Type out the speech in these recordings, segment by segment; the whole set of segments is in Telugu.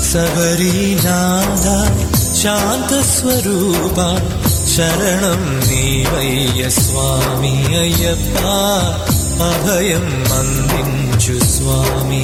శబరీనాథ శాంతస్వరూప శరణం నీవయ్య స్వామి అయ్యప్ప అభయం అందించు స్వామి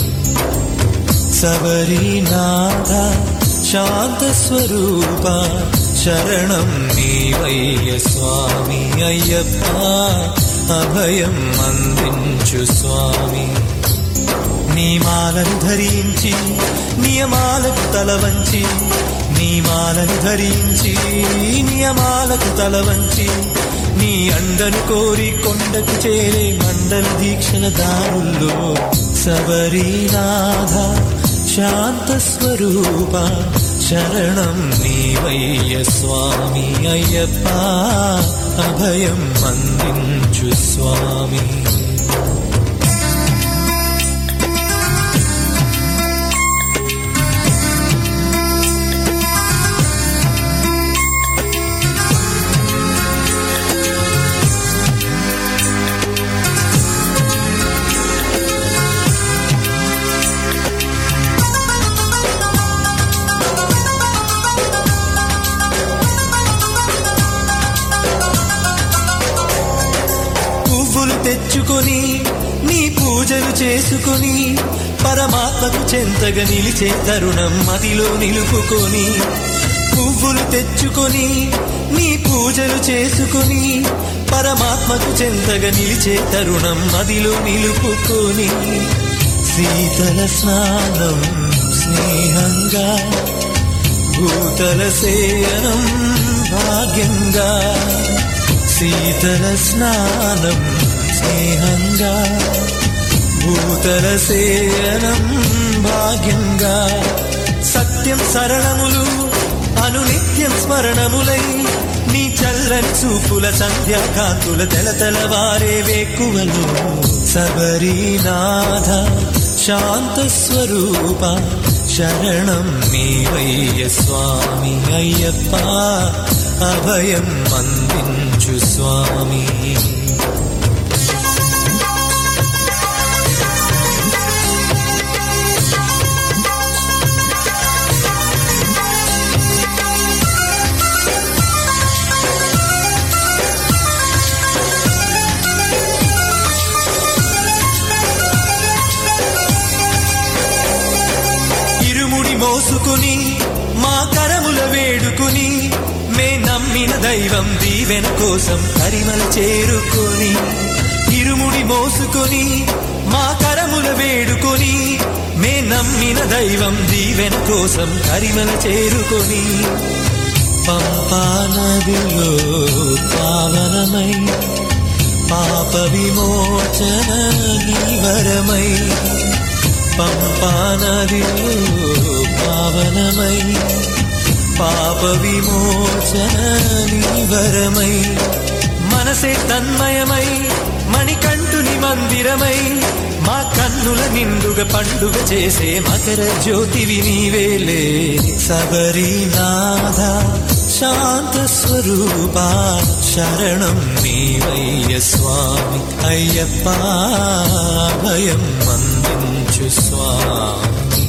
శబరీనాథ శాంతస్వరూప శరణం నీవయ్య స్వామి అయ్యప్ప అభయం అందించు స్వామి నియమాలను ధరించి నియమాలకు తల వంచి నియమాలను ధరించి నియమాలకు తల వంచి నీ అండను కోరి కొండకు చేరే మండల దీక్షల దారుల్లో శబరీనాథ శాంత స్వరూప శరణం నీవయ్య స్వామి అయ్యప్ప అభయం అందించు స్వామి పువ్వులు తెచ్చుకొని నీ పూజలు చేసుకొని పరమాత్మకు చెంతగా నిలిచే తరుణం మదిలో నిలుపుకొని పువ్వులు తెచ్చుకొని నీ పూజలు చేసుకొని పరమాత్మకు చెంతగా నిలిచే తరుణం మదిలో నిలుపుకొని శీతల స్నానం స్నేహంగా భూతల సేయనం భాగ్యంగా శీతల స్నానం స్నేహంగా భూతల సేయనం భాగ్యంగా సత్యం శరణములు అనునిత్యం స్మరణములై నీ చల్లని చూపుల సంధ్యాకాంతుల తెల తెలవారే వేకువలు శబరీనాథ శాంత స్వరూప శరణం నీవయ్య స్వామి అయ్యప్ప అభయం అందించు స్వామి ఇరుముడి మోసుకుని మా కరముల వేడుకుని మే నమ్మిన దైవం దీవెన కోసం కరిమల చేరుకొని ఇరుముడి మోసుకొని మా కరముల వేడుకొని మే నమ్మిన దైవం దీవెన కోసం కరిమల చేరుకొని పంపా నదిలో పావనమై పాప విమోచన నివరమై పంపా నదిలో పావనమై పాప విమోచన నివరమై మనసే తన్మయమై మణికంఠుని మందిరమై మా కన్నుల నిండుగా పండుగ చేసే మకర జ్యోతివి నీవేలే శబరీనాథ శాంత స్వరూప శరణం నీవయ్య స్వామి అయ్యప్ప భయం అందించు స్వామి